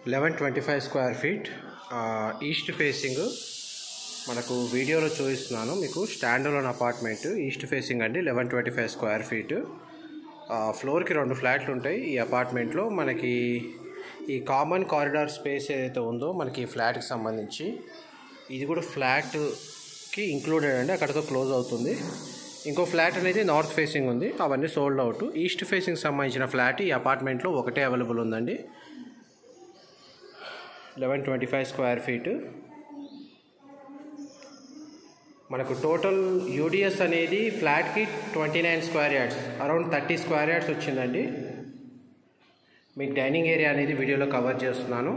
eleven twenty five square feet east facing మనకు వీడియోలో చూపిస్తున్నాను మీకు standalone apartment east facing అండి eleven twenty five square feet ఫ్లోర్కి రెండు ఫ్లాట్లు ఉంటాయి ఈ అపార్ట్మెంట్లో మనకి ఈ కామన్ కారిడార్ స్పేస్ ఏదైతే ఉందో మనకి ఈ ఫ్లాట్కి సంబంధించి ఇది కూడా ఫ్లాట్కి ఇంక్లూడెడ్ అండి అక్కడితో క్లోజ్ అవుతుంది ఇంకో ఫ్లాట్ అనేది నార్త్ ఫేసింగ్ ఉంది అవన్నీ సోల్డ్ అవుట్ ఈస్ట్ ఫేసింగ్ సంబంధించిన ఫ్లాట్ ఈ అపార్ట్మెంట్లో ఒకటే అవైలబుల్ ఉందండి eleven twenty five square feet మనకు టోటల్ యూడిఎస్ అనేది ఫ్లాట్కి twenty nine square yards around thirty square yards వచ్చిందండి మీకు డైనింగ్ ఏరియా అనేది వీడియోలో కవర్ చేస్తున్నాను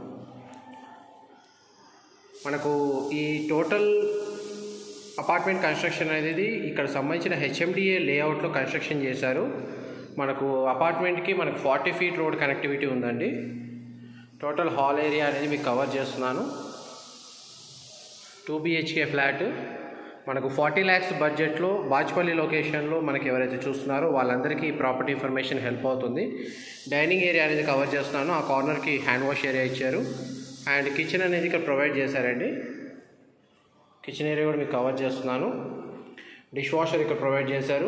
మనకు ఈ టోటల్ అపార్ట్మెంట్ కన్స్ట్రక్షన్ అనేది ఇక్కడ సంబంధించిన హెచ్ఎండిఏ లేఅవుట్లో కన్స్ట్రక్షన్ చేశారు మనకు అపార్ట్మెంట్కి మనకు ఫార్టీ ఫీట్ రోడ్ కనెక్టివిటీ ఉందండి టోటల్ హాల్ ఏరియా అనేది మీకు కవర్ చేస్తున్నాను టూ బిహెచ్కే ఫ్లాట్ మనకు ఫార్టీ ల్యాక్స్ బడ్జెట్లో బాజ్పల్లి లొకేషన్లో మనకి ఎవరైతే చూస్తున్నారో వాళ్ళందరికీ ఈ ప్రాపర్టీ ఇన్ఫర్మేషన్ హెల్ప్ అవుతుంది డైనింగ్ ఏరియా అనేది కవర్ చేస్తున్నాను ఆ కార్నర్కి హ్యాండ్ వాష్ ఏరియా ఇచ్చారు అండ్ కిచెన్ అనేది ఇక్కడ ప్రొవైడ్ చేశారండి కిచెన్ ఏరియా కూడా మీకు కవర్ చేస్తున్నాను డిష్ వాషర్ ఇక్కడ ప్రొవైడ్ చేశారు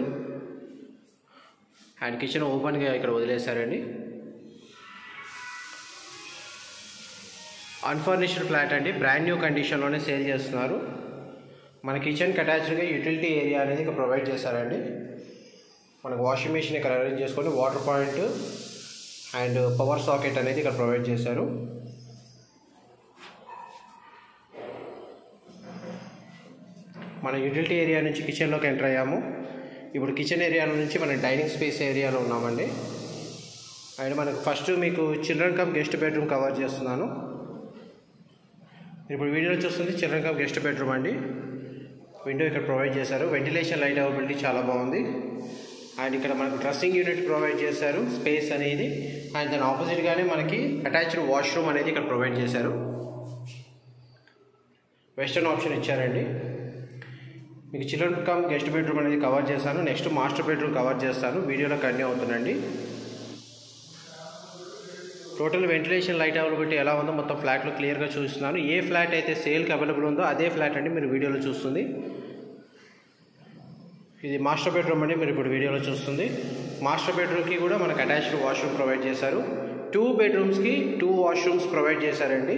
అండ్ కిచెన్ ఓపెన్గా ఇక్కడ వదిలేశారండి అన్ఫర్నిష్డ్ ఫ్లాట్ అండి బ్రాండ్ న్యూ కండిషన్లోనే సేల్ చేస్తున్నారు మన కిచెన్కి అటాచ్డ్గా యూటిలిటీ ఏరియా అనేది ఇక్కడ ప్రొవైడ్ చేశారండి మనకు వాషింగ్ మెషిన్ ఇక్కడ అరేంజ్ చేసుకొని water point and power socket అనేది ఇక్కడ ప్రొవైడ్ చేశారు మన యూటిలిటీ ఏరియా నుంచి కిచెన్లోకి ఎంటర్ అయ్యాము ఇప్పుడు కిచెన్ ఏరియా నుంచి మన డైనింగ్ స్పేస్ ఏరియాలో ఉన్నామండి అండ్ మనకు ఫస్ట్ మీకు children cum guest bedroom cover చేస్తున్నాను ఇప్పుడు వీడియోలో చూస్తుంది చిల్డ్రన్ కమ్ గెస్ట్ బెడ్రూమ్ అండి విండో ఇక్కడ ప్రొవైడ్ చేశారు వెంటిలేషన్ లైట్ అవైలబిలిటీ చాలా బాగుంది అండ్ ఇక్కడ మనకు డ్రెస్సింగ్ యూనిట్ ప్రొవైడ్ చేశారు స్పేస్ అనేది అండ్ దాని ఆపోజిట్గానే మనకి అటాచ్డ్ వాష్రూమ్ అనేది ఇక్కడ ప్రొవైడ్ చేశారు వెస్టర్న్ ఆప్షన్ ఇచ్చారండి మీకు చిల్డ్రన్ కమ్ గెస్ట్ బెడ్రూమ్ అనేది కవర్ చేశాను నెక్స్ట్ మాస్టర్ బెడ్రూమ్ కవర్ చేస్తాను వీడియోలో కంటిన్యూ అవుతుందండి టోటల్ వెంటిలేషన్ లైట్ అవైలబిలిటీ ఎలా ఉందో మొత్తం ఫ్లాట్లో క్లియర్గా చూస్తున్నాను ఏ ఫ్లాట్ అయితే సేల్కి అవైలబుల్ ఉందో అదే ఫ్లాట్ అండి మీరు వీడియోలో చూస్తుంది ఇది మాస్టర్ బెడ్రూమ్ అండి మీరు ఇప్పుడు వీడియోలో చూస్తుంది మాస్టర్ బెడ్రూమ్కి కూడా మనకు అటాచ్డ్ వాష్రూమ్ ప్రొవైడ్ చేశారు టూ బెడ్రూమ్స్కి టూ వాష్రూమ్స్ ప్రొవైడ్ చేశారండి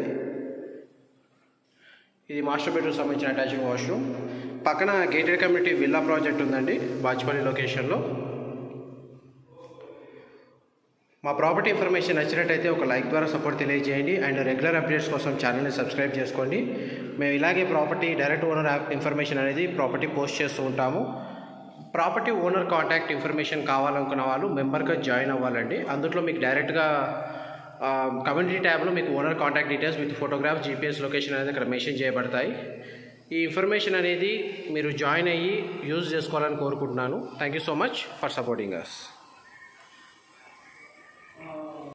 ఇది మాస్టర్ బెడ్రూమ్ సంబంధించిన అటాచ్డ్ వాష్రూమ్ పక్కన గేటెడ్ కమ్యూనిటీ విల్లా ప్రాజెక్ట్ ఉందండి బాజ్పల్లి లొకేషన్లో మా ప్రాపర్టీ ఇన్ఫర్మేషన్ నచ్చినట్టయితే ఒక లైక్ ద్వారా సపోర్ట్ తెలియజేయండి అండ్ రెగ్యులర్ అప్డేట్స్ కోసం ఛానల్ని సబ్స్క్రైబ్ చేసుకోండి మేము ఇలాగే ప్రాపర్టీ డైరెక్ట్ ఓనర్ ఇన్ఫర్మేషన్ అనేది ప్రాపర్టీ పోస్ట్ చేస్తూ ఉంటాము ప్రాపర్టీ ఓనర్ కాంటాక్ట్ ఇన్ఫర్మేషన్ కావాలనుకున్న వాళ్ళు మెంబర్గా జాయిన్ అవ్వాలండి అందులో మీకు డైరెక్ట్గా కమ్యూనిటీ ట్యాబ్లో మీకు owner contact details with photograph GPS location అనేది ఇక్కడ మెన్షన్ చేయబడతాయి ఈ ఇన్ఫర్మేషన్ అనేది మీరు జాయిన్ అయ్యి యూజ్ చేసుకోవాలని కోరుకుంటున్నాను thank you so much for supporting us